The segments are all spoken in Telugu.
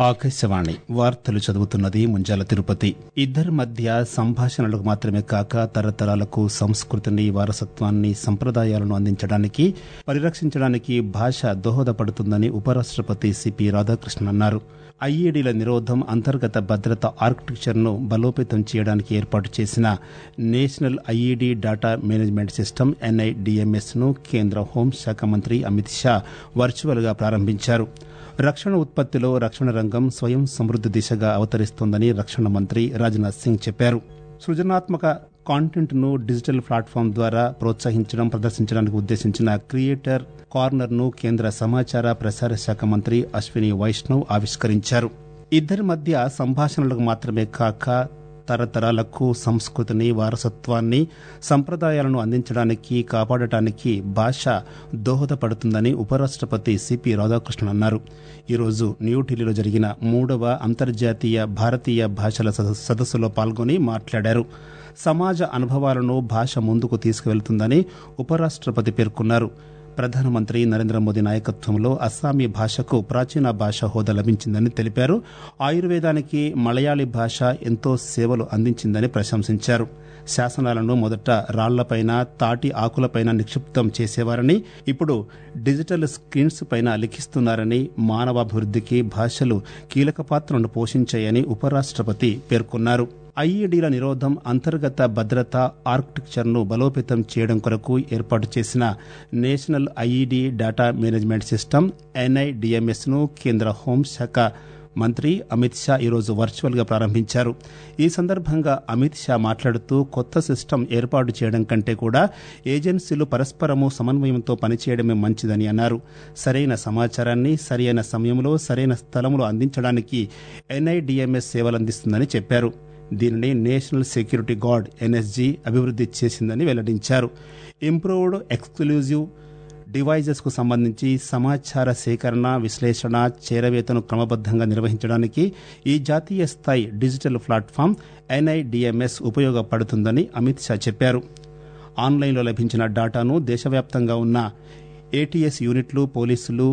ఆకాశవాణి వార్తలు చదువుతున్నది ముంజాల తిరుపతి ఇద్దరి మధ్య సంభాషణలకు మాత్రమే కాక తరతరాలకు సంస్కృతిని వారసత్వాన్ని సంప్రదాయాలను అందించడానికి పరిరక్షించడానికి భాష దోహదపడుతుందని ఉపరాష్టపతి సిపి రాధాకృష్ణన్ అన్నారు ఐఈడీల నిరోధం అంతర్గత భద్రత ఆర్కిటెక్చర్ ను బలోపేతం చేయడానికి ఏర్పాటు చేసిన national IED data management system NIDMS ను కేంద్ర హోంశాఖ మంత్రి అమిత్ షా వర్చువల్ గా ప్రారంభించారు రక్షణ ఉత్పత్తిలో రక్షణ రంగం స్వయం సమృద్ది దిశగా అవతరిస్తోందని రక్షణ మంత్రి రాజ్నాథ్ సింగ్ చెప్పారు సృజనాత్మక కాంటెంట్ ను డిజిటల్ ప్లాట్ఫామ్ ద్వారా ప్రోత్సహించడం ప్రదర్శించడానికి ఉద్దేశించిన క్రియేటర్ కార్నర్ ను కేంద్ర సమాచార ప్రసార శాఖ మంత్రి అశ్విని వైష్ణవ్ ఆవిష్కరించారు ఇద్దరి మధ్య సంభాషణలకు మాత్రమే కాక తరతరాలకు సంస్కృతిని వారసత్వాన్ని సంప్రదాయాలను అందించడానికి కాపాడటానికి భాష దోహదపడుతుందని ఉపరాష్టపతి సిపి రాధాకృష్ణన్ అన్నారు ఈరోజు న్యూఢిల్లీలో జరిగిన మూడవ అంతర్జాతీయ భారతీయ భాషల సదస్సులో పాల్గొని మాట్లాడారు సమాజ అనుభవాలను భాష ముందుకు తీసుకువెళ్తుందని ఉపరాష్టపతి పేర్కొన్నారు ప్రధానమంత్రి నరేంద్ర మోదీ నాయకత్వంలో అస్సామీ భాషకు ప్రాచీన భాష హోదా లభించిందని తెలిపారు ఆయుర్వేదానికి మలయాళీ భాష ఎంతో సేవలు అందించిందని ప్రశంసించారు శాసనాలను మొదట రాళ్లపైన తాటి ఆకులపైన నిక్షిప్తం చేసేవారని ఇప్పుడు డిజిటల్ స్క్రీన్స్ పైన లిఖిస్తున్నారని మానవాభివృద్ధికి భాషలు కీలక పాత్రను పోషించాయని ఉపరాష్టపతి పేర్కొన్నారు ఐఈడీల నిరోధం అంతర్గత భద్రత ఆర్కిటెక్చర్ ను బలోపేతం చేయడం కొరకు ఏర్పాటు చేసిన national IED data management system NIDMS ను కేంద్ర హోంశాఖ మంత్రి అమిత్ షా ఈరోజు వర్చువల్ గా ప్రారంభించారు ఈ సందర్భంగా అమిత్ షా మాట్లాడుతూ కొత్త సిస్టమ్ ఏర్పాటు చేయడం కంటే కూడా ఏజెన్సీలు పరస్పరము సమన్వయంతో పనిచేయడమే మంచిదని అన్నారు సరైన సమాచారాన్ని సరైన సమయంలో సరైన స్థలంలో అందించడానికి ఎన్ఐడిఎంఎస్ సేవలందిస్తుందని చెప్పారు దీనిని నేషనల్ సెక్యూరిటీ గార్డ్ ఎన్ఎస్జీ అభివృద్ది చేసిందని వెల్లడించారు ఇంప్రూవ్డ్ ఎక్స్క్లూజివ్ డివైజెస్ కు సంబంధించి సమాచార సేకరణ విశ్లేషణ చేరవేతను క్రమబద్దంగా నిర్వహించడానికి ఈ జాతీయ స్థాయి డిజిటల్ ప్లాట్ఫామ్ ఎన్ఐడిఎంఎస్ ఉపయోగపడుతుందని అమిత్ షా చెప్పారు ఆన్లైన్లో లభించిన డాటాను దేశవ్యాప్తంగా ఉన్న ఏటీఎస్ యూనిట్లు పోలీసులు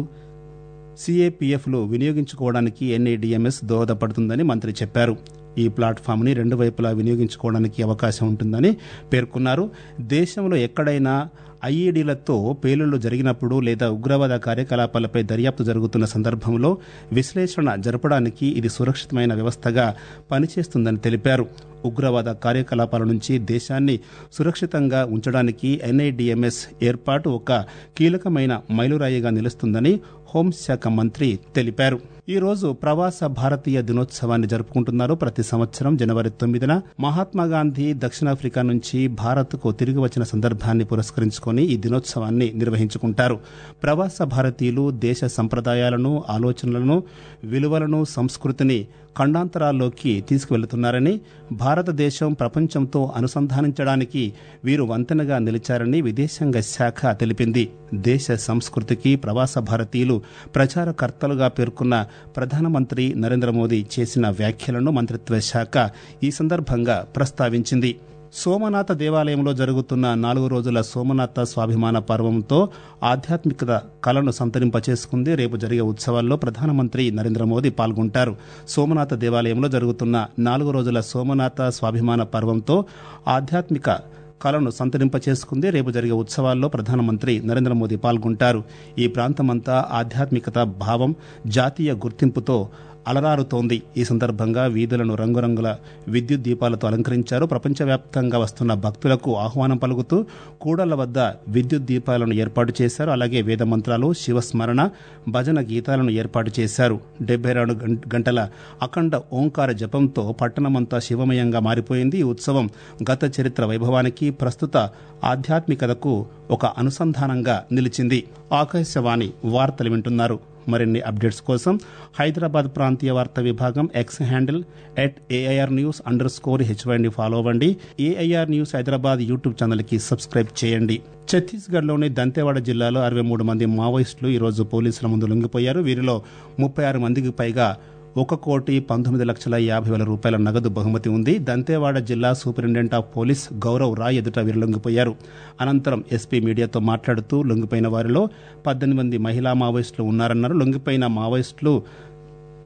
సిఏపిఎఫ్లు వినియోగించుకోవడానికి ఎన్ఐడిఎంఎస్ దోహదపడుతుందని మంత్రి చెప్పారు ఈ ప్లాట్ఫామ్ ని రెండు వైపులా వినియోగించుకోవడానికి అవకాశం ఉంటుందని పేర్కొన్నారు దేశంలో ఎక్కడైనా ఐఈడీలతో పేలుళ్లు జరిగినప్పుడు లేదా ఉగ్రవాద కార్యకలాపాలపై దర్యాప్తు జరుగుతున్న సందర్భంలో విశ్లేషణ జరపడానికి ఇది సురక్షితమైన వ్యవస్థగా పనిచేస్తుందని తెలిపారు ఉగ్రవాద కార్యకలాపాల నుంచి దేశాన్ని సురక్షితంగా ఉంచడానికి ఎన్ఐడిఎంఎస్ ఏర్పాటు ఒక కీలకమైన మైలురాయిగా నిలుస్తుందని హోంశాఖ మంత్రి తెలిపారు ఈ రోజు ప్రవాస భారతీయ దినోత్సవాన్ని జరుపుకుంటున్నారు ప్రతి సంవత్సరం జనవరి తొమ్మిదిన మహాత్మాగాంధీ దక్షిణాఫ్రికా నుంచి భారత్కు తిరిగి వచ్చిన సందర్భాన్ని పురస్కరించుకొని ఈ దినోత్సవాన్ని నిర్వహించుకుంటారు ప్రవాస భారతీయులు దేశ సంప్రదాయాలను ఆలోచనలను విలువలను సంస్కృతిని ఖండాంతరాల్లోకి తీసుకువెళుతున్నారని భారతదేశం ప్రపంచంతో అనుసంధానించడానికి వీరు వంతెనగా నిలిచారని విదేశాంగ శాఖ తెలిపింది దేశ సంస్కృతికి ప్రవాస భారతీయులు ప్రచారకర్తలుగా పేర్కొన్న ప్రధానమంత్రి నరేంద్ర మోదీ చేసిన వ్యాఖ్యలను మంత్రిత్వ శాఖ ఈ సందర్భంగా ప్రస్తావించింది సోమనాథ దేవాలయంలో జరుగుతున్న నాలుగు రోజుల సోమనాథ స్వాభిమాన పర్వంతో ఆధ్యాత్మికత కళను సంతరింపచేసుకుంది రేపు జరిగే ఉత్సవాల్లో ప్రధానమంత్రి నరేంద్ర మోదీ పాల్గొంటారు సోమనాథ దేవాలయంలో జరుగుతున్న నాలుగు రోజుల సోమనాథ స్వాభిమాన పర్వంతో ఆధ్యాత్మిక కళను సంతరింపచేసుకుంది రేపు జరిగే ఉత్సవాల్లో ప్రధానమంత్రి నరేంద్ర మోదీ పాల్గొంటారు ఈ ప్రాంతమంతా ఆధ్యాత్మికత భావం జాతీయ గుర్తింపుతో అలరారుతోంది ఈ సందర్భంగా వీధులను రంగురంగుల విద్యుత్ దీపాలతో అలంకరించారు ప్రపంచవ్యాప్తంగా వస్తున్న భక్తులకు ఆహ్వానం పలుకుతూ కూడళ్ల వద్ద విద్యుత్ దీపాలను ఏర్పాటు చేశారు అలాగే వేద మంత్రాలు శివస్మరణ భజన గీతాలను ఏర్పాటు చేశారు డెబ్బై రెండు గంటల అఖండ ఓంకార జపంతో పట్టణమంతా శివమయంగా మారిపోయింది ఈ ఉత్సవం గత చరిత్ర వైభవానికి ప్రస్తుత ఆధ్యాత్మికతకు ఒక అనుసంధానంగా నిలిచింది ఆకాశవాణి వార్తలు వింటున్నారు మరిన్ని అప్డేట్స్ కోసం హైదరాబాద్ ప్రాంతీయ వార్తా విభాగం X handle at AIR news under score హెచ్వైని ఫాలో అవ్వండి ఏఐఆర్ న్యూస్ హైదరాబాద్ యూట్యూబ్ ఛానల్కి సబ్స్క్రైబ్ చేయండి ఛత్తీస్గఢ్లోని దంతేవాడ జిల్లాలో అరవై మూడు మంది మావోయిస్టులు ఈరోజు పోలీసుల ముందు లొంగిపోయారు వీరిలో ముప్పై ఆరు మందికి పైగా ఒక కోటి పంతొమ్మిది లక్షల యాభై వేల రూపాయల నగదు బహుమతి ఉంది దంతేవాడ జిల్లా superintendent of police Gaurav Rai ఎదుట వీరు లొంగిపోయారు అనంతరం ఎస్పీ మీడియాతో మాట్లాడుతూ లొంగిపోయిన వారిలో పద్దెనిమిది మంది మహిళా మావోయిస్టులు ఉన్నారన్నారు లొంగిపోయిన మావోయిస్టులు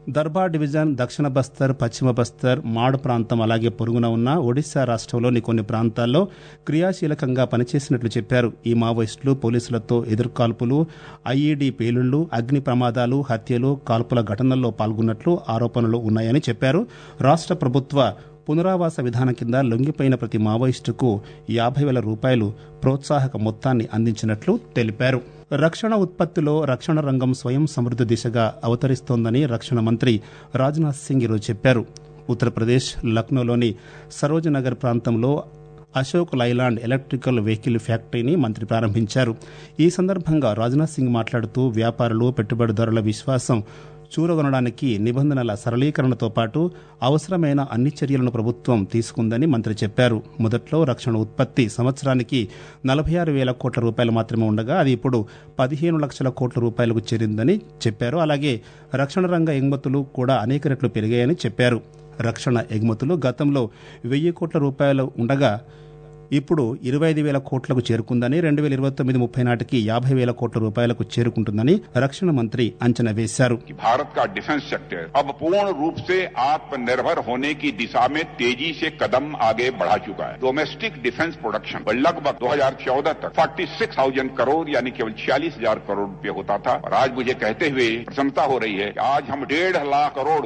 దర్బా డివిజన్ దక్షిణ బస్తర్ పశ్చిమ బస్తర్ మాడ్ ప్రాంతం అలాగే పొరుగున ఉన్న ఒడిశా రాష్ట్రంలోని కొన్ని ప్రాంతాల్లో క్రియాశీలకంగా పనిచేసినట్లు చెప్పారు ఈ మావోయిస్టులు పోలీసులతో ఎదుర్కాల్పులు ఐఈడీ పేలుళ్లు అగ్ని ప్రమాదాలు హత్యలు కాల్పుల ఘటనల్లో పాల్గొన్నట్లు ఆరోపణలు ఉన్నాయని చెప్పారు రాష్ట్ర ప్రభుత్వ పునరావాస విధానం కింద లొంగిపోయిన ప్రతి మావోయిస్టుకు యాభై వేల రూపాయలు ప్రోత్సాహక మొత్తాన్ని అందించినట్లు తెలిపారు రక్షణ ఉత్పత్తిలో రక్షణ రంగం స్వయం సమృద్ధి దిశగా అవతరిస్తోందని రక్షణ మంత్రి రాజ్నాథ్ సింగ్ ఈరోజు చెప్పారు ఉత్తరప్రదేశ్ లక్నోలోని సరోజనగర్ ప్రాంతంలో అశోక్ లైలాండ్ ఎలక్ట్రికల్ వెహికల్ ఫ్యాక్టరీని మంత్రి ప్రారంభించారు ఈ సందర్భంగా రాజ్నాథ్ సింగ్ మాట్లాడుతూ వ్యాపారులు పెట్టుబడిదారుల విశ్వాసం చూరగొనడానికి నిబంధనల సరళీకరణతో పాటు అవసరమైన అన్ని చర్యలను ప్రభుత్వం తీసుకుందని మంత్రి చెప్పారు మొదట్లో రక్షణ ఉత్పత్తి సంవత్సరానికి నలభై ఆరు వేల కోట్ల రూపాయలు మాత్రమే ఉండగా అది ఇప్పుడు పదిహేను లక్షల కోట్ల రూపాయలకు చేరిందని చెప్పారు అలాగే రక్షణ రంగ ఎగుమతులు కూడా అనేక రెట్లు పెరిగాయని చెప్పారు రక్షణ ఎగుమతులు గతంలో వెయ్యి కోట్ల రూపాయలు ఉండగా ఇప్పుడు ఇరవై ఐదు వేల కోట్లకు చేరుకుందని రెండు వేల ఇరవై తొమ్మిది ముప్పై నాటికి యాభై వేల కోట్ల రూపాయలకు చేరుకుంటుందని రక్షణ మంత్రి అంచనా వేశారు कि भारत का डिफेंस सेक्टर अब पूर्ण रूप से आत्मनिर्भर होने की दिशा में तेजी से कदम आगे बढ़ा चुका है डोमेस्टिक डिफेंस प्रोडक्शन लगभग 2014 तक 46,000 करोड़ यानी केवल छियालीस हजार करोड़ रुपए होता था और आज मुझे कहते हुए प्रसन्नता हो रही है कि आज हम डेढ़ लाख करोड़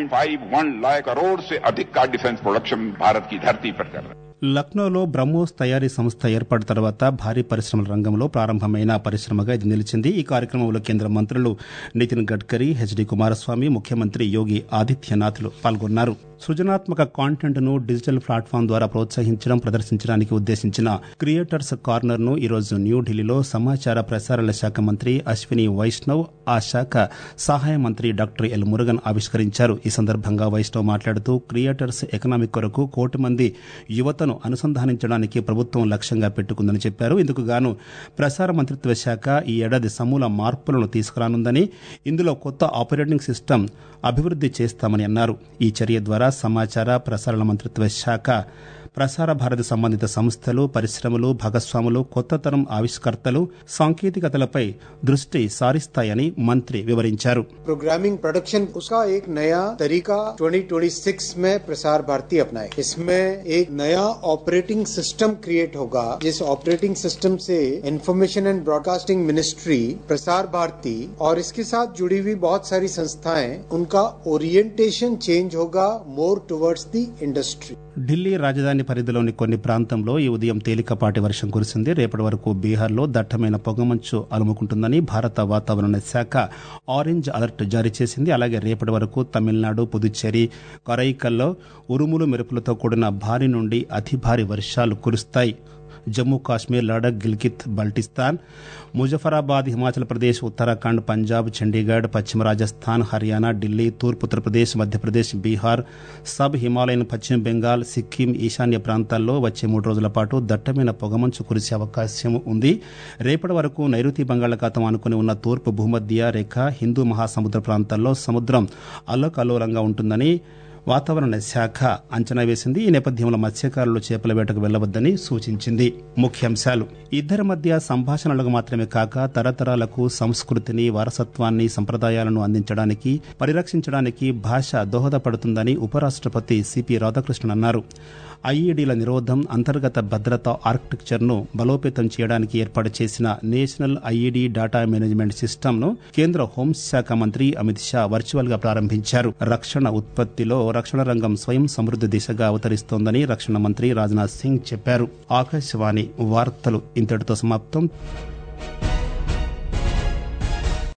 1.51 लाख करोड़ से अधिक का डिफेंस प्रोडक्शन भारत की धरती पर कर रहे हैं లక్నోలో బ్రహ్మోస్ తయారీ సంస్థ ఏర్పాటు తర్వాత భారీ పరిశ్రమల రంగంలో ప్రారంభమైన పరిశ్రమగా ఇది నిలిచింది ఈ కార్యక్రమంలో కేంద్ర మంత్రులు నితిన్ గడ్కరీ హెచ్డి కుమారస్వామి ముఖ్యమంత్రి యోగి ఆదిత్యనాథ్లు పాల్గొన్నారు సృజనాత్మక కాంటెంట్ ను డిజిటల్ ప్లాట్ఫామ్ ద్వారా ప్రోత్సహించడం ప్రదర్శించడానికి ఉద్దేశించిన క్రియేటర్స్ కార్నర్ ను ఈరోజు న్యూఢిల్లీలో సమాచార ప్రసారాల శాఖ మంత్రి అశ్విని వైష్ణవ్ ఆ శాఖ సహాయ మంత్రి డాక్టర్ ఎల్ మురుగన్ ఆవిష్కరించారు ఈ సందర్భంగా వైష్ణవ్ మాట్లాడుతూ క్రియేటర్స్ ఎకనామిక్ కొరకు కోటి మంది యువతను అనుసంధానించడానికి ప్రభుత్వం లక్ష్యంగా పెట్టుకుందని చెప్పారు ఇందుకు గాను ప్రసార మంత్రిత్వ శాఖ ఈ ఏడాది సమూల మార్పులను తీసుకురానుందని ఇందులో కొత్త ఆపరేటింగ్ సిస్టమ్ అభివృద్ది చేస్తామని అన్నారు ఈ చర్య ద్వారా సమాచార ప్రసారణ మంత్రిత్వ శాఖ ప్రసార భారతి సంబంధిత సంస్థలు పరిశ్రమలు భాగస్వాములు కొత్త తరం ఆవిష్కర్తలు సాంకేతికతలపై దృష్టి సారిస్తాయని మంత్రి వివరించారు प्रोग्रामिंग प्रोडक्शन उसका एक नया तरीका 2026 में प्रसार भारती अपनाए इसमें एक नया ऑपरेटिंग सिस्टम क्रिएट होगा जिस ऑपरेटिंग सिस्टम से information and broadcasting ministry Prasar Bharati और इसके साथ जुड़ी हुई बहुत सारी संस्थाएं उनका ओरिएंटेशन चेंज होगा more towards the industry Delhi రాజధాని పరిధిలోని కొన్ని ప్రాంతంలో ఈ ఉదయం తేలికపాటి వర్షం కురిసింది రేపటి వరకు బీహార్లో దట్టమైన పొగమంచు అలుముకుంటుందని భారత వాతావరణ శాఖ ఆరెంజ్ అలర్ట్ జారీ చేసింది అలాగే రేపటి వరకు తమిళనాడు పుదుచ్చేరి కరైకల్లో ఉరుములు మెరుపులతో కూడిన భారీ నుండి అతి భారీ వర్షాలు కురుస్తాయి జమ్మూ కాశ్మీర్ లడక్ గిల్గిత్ బల్టిస్తాన్ ముజఫరాబాద్ హిమాచల్ ప్రదేశ్ ఉత్తరాఖండ్ పంజాబ్ చండీగఢ్ పశ్చిమ రాజస్థాన్ హర్యానా ఢిల్లీ తూర్పు ఉత్తరప్రదేశ్ మధ్యప్రదేశ్ బీహార్ సబ్ హిమాలయన్ పశ్చిమ బెంగాల్ సిక్కిం ఈశాన్య ప్రాంతాల్లో వచ్చే మూడు రోజుల పాటు దట్టమైన పొగమంచు కురిసే అవకాశం ఉంది రేపటి వరకు నైరుతి బంగాళాఖాతం అనుకుని ఉన్న తూర్పు భూమధ్య రేఖ హిందూ మహాసముద్ర ప్రాంతాల్లో సముద్రం అల్లకల్లోలంగా ఉంటుందని వాతావరణ శాఖ అంచనా వేసింది ఈ నేపథ్యంలో మత్స్యకారులు చేపల వేటకు వెళ్లవద్దని సూచించింది ముఖ్యాంశాలు ఇద్దరి మధ్య సంభాషణలకు మాత్రమే కాక తరతరాలకు సంస్కృతిని వారసత్వాన్ని సంప్రదాయాలను అందించడానికి పరిరక్షించడానికి భాష దోహదపడుతుందని ఉపరాష్టపతి సిపి రాధాకృష్ణన్ అన్నారు ఐఈడీల నిరోధం అంతర్గత భద్రత ఆర్కిటెక్చర్ను బలోపేతం చేయడానికి ఏర్పాటు చేసిన నేషనల్ ఐఈడీ డాటా మేనేజ్మెంట్ సిస్టమ్ను కేంద్ర హోంశాఖ మంత్రి అమిత్ షా వర్చువల్ గా ప్రారంభించారు రక్షణ ఉత్పత్తిలో రక్షణ రంగం స్వయం సమృద్ధి దిశగా అవతరిస్తోందని రక్షణ మంత్రి రాజ్నాథ్ సింగ్ చెప్పారు ఆకాశవాణి వార్తలు ఇంతటితో సమాప్తం